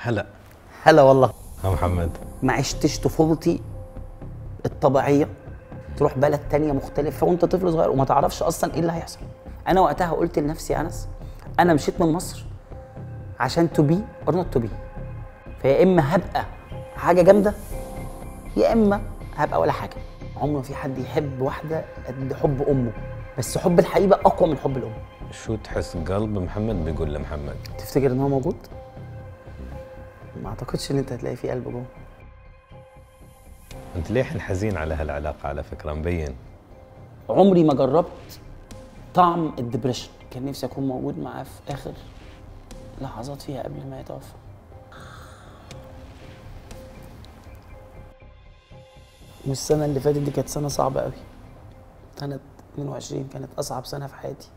هلا هلا والله ها محمد ما عشتش طفولتي الطبيعيه تروح بلد تانية مختلفة وانت طفل صغير وما تعرفش اصلا ايه اللي هيحصل انا وقتها قلت لنفسي يا انس انا مشيت من مصر عشان تو بي اور نوت تو بي فيا اما هبقى حاجه جامده يا اما هبقى ولا حاجه عمر ما في حد يحب واحده قد حب امه بس حب الحبيبه اقوى من حب الام شو تحس قلب محمد بيقول لمحمد تفتكر ان هو موجود ما اعتقدش ان انت هتلاقي فيه قلب جوه انت ليه حزين على هالعلاقه على فكره مبين عمري ما جربت طعم الدبريشن كان نفسي اكون موجود معاه في اخر لحظات فيها قبل ما يتوفى والسنة اللي فاتت دي كانت سنة صعبة قوي سنة 22 كانت أصعب سنة في حياتي